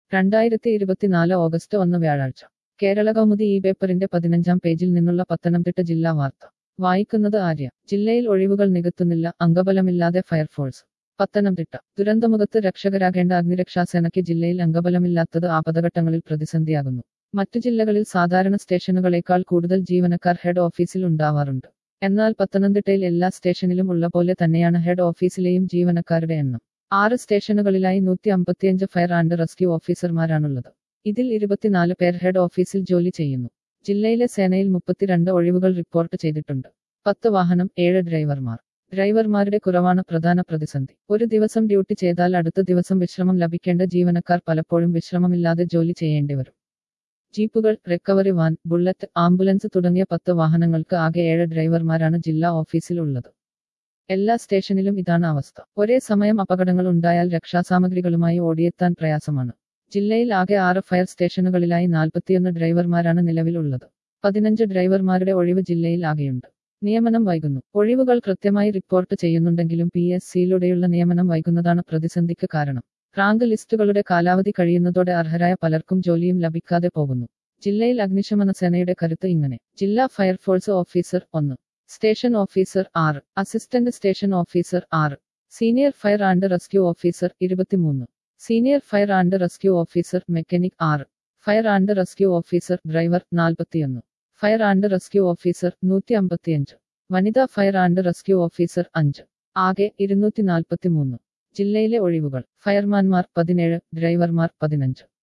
രണ്ടായിരത്തി ഇരുപത്തിനാല് ഓഗസ്റ്റ് ഒന്ന് വ്യാഴാഴ്ച കേരള കൗമുദി ഈ പേപ്പറിന്റെ പതിനഞ്ചാം പേജിൽ നിന്നുള്ള പത്തനംതിട്ട ജില്ലാ വാർത്ത വായിക്കുന്നത് ആര്യ ജില്ലയിൽ ഒഴിവുകൾ നികത്തുന്നില്ല അംഗബലമില്ലാതെ ഫയർഫോഴ്സ് പത്തനംതിട്ട ദുരന്തമുഖത്ത് രക്ഷകരാകേണ്ട അഗ്നിരക്ഷാസേനയ്ക്ക് ജില്ലയിൽ അംഗബലമില്ലാത്തത് ആപതഘട്ടങ്ങളിൽ പ്രതിസന്ധിയാകുന്നു മറ്റു ജില്ലകളിൽ സാധാരണ സ്റ്റേഷനുകളേക്കാൾ കൂടുതൽ ജീവനക്കാർ ഹെഡ് ഓഫീസിൽ ഉണ്ടാവാറുണ്ട് എന്നാൽ പത്തനംതിട്ടയിൽ എല്ലാ സ്റ്റേഷനിലും ഉള്ള പോലെ തന്നെയാണ് ഹെഡ് ഓഫീസിലെയും ജീവനക്കാരുടെ എണ്ണം ആറ് സ്റ്റേഷനുകളിലായി നൂറ്റി അമ്പത്തിയഞ്ച് ഫയർ ആൻഡ് റെസ്ക്യൂ ഓഫീസർമാരാണുള്ളത് ഇതിൽ ഇരുപത്തിനാല് പേർ ഹെഡ് ഓഫീസിൽ ജോലി ചെയ്യുന്നു ജില്ലയിലെ സേനയിൽ മുപ്പത്തിരണ്ട് ഒഴിവുകൾ റിപ്പോർട്ട് ചെയ്തിട്ടുണ്ട് പത്ത് വാഹനം ഏഴ് ഡ്രൈവർമാർ ഡ്രൈവർമാരുടെ കുറവാണ് പ്രധാന പ്രതിസന്ധി ഒരു ദിവസം ഡ്യൂട്ടി ചെയ്താൽ അടുത്ത ദിവസം വിശ്രമം ലഭിക്കേണ്ട ജീവനക്കാർ പലപ്പോഴും വിശ്രമമില്ലാതെ ജോലി ചെയ്യേണ്ടി വരും ജീപ്പുകൾ റിക്കവറി വാൻ ബുള്ളറ്റ് ആംബുലൻസ് തുടങ്ങിയ പത്ത് വാഹനങ്ങൾക്ക് ആകെ ഏഴ് ഡ്രൈവർമാരാണ് ജില്ലാ ഓഫീസിൽ ഉള്ളത് എല്ലാ സ്റ്റേഷനിലും ഇതാണ് അവസ്ഥ ഒരേ സമയം അപകടങ്ങൾ ഉണ്ടായാൽ രക്ഷാസാമഗ്രികളുമായി ഓടിയെത്താൻ പ്രയാസമാണ് ജില്ലയിൽ ആകെ ആറ് ഫയർ സ്റ്റേഷനുകളിലായി നാൽപ്പത്തിയൊന്ന് ഡ്രൈവർമാരാണ് നിലവിലുള്ളത് പതിനഞ്ച് ഡ്രൈവർമാരുടെ ഒഴിവ് ജില്ലയിൽ ആകെയുണ്ട് നിയമനം വൈകുന്നു ഒഴിവുകൾ കൃത്യമായി റിപ്പോർട്ട് ചെയ്യുന്നുണ്ടെങ്കിലും പി എസ് സിയിലൂടെയുള്ള നിയമനം വൈകുന്നതാണ് പ്രതിസന്ധിക്ക് കാരണം റാങ്ക് ലിസ്റ്റുകളുടെ കാലാവധി കഴിയുന്നതോടെ അർഹരായ പലർക്കും ജോലിയും ലഭിക്കാതെ പോകുന്നു ജില്ലയിൽ അഗ്നിശമന സേനയുടെ കരുത്ത് ഇങ്ങനെ ജില്ലാ ഫയർഫോഴ്സ് ഓഫീസർ ഒന്ന് സ്റ്റേഷൻ ഓഫീസർ ആറ് അസിസ്റ്റന്റ് സ്റ്റേഷൻ ഓഫീസർ ആറ് senior fire and rescue officer ഇരുപത്തിമൂന്ന് senior fire and rescue officer mechanic ആറ് fire and rescue officer driver നാൽപ്പത്തിയൊന്ന് ഫയർ ആൻഡ് റെസ്ക്യൂ ഓഫീസർ നൂറ്റി അമ്പത്തിയഞ്ച് വനിതാ ഫയർ ആൻഡ് റെസ്ക്യൂ ഓഫീസർ അഞ്ച് ആകെ ഇരുന്നൂറ്റി നാൽപ്പത്തിമൂന്ന് ജില്ലയിലെ ഒഴിവുകൾ ഫയർമാൻമാർ പതിനേഴ് ഡ്രൈവർമാർ പതിനഞ്ച്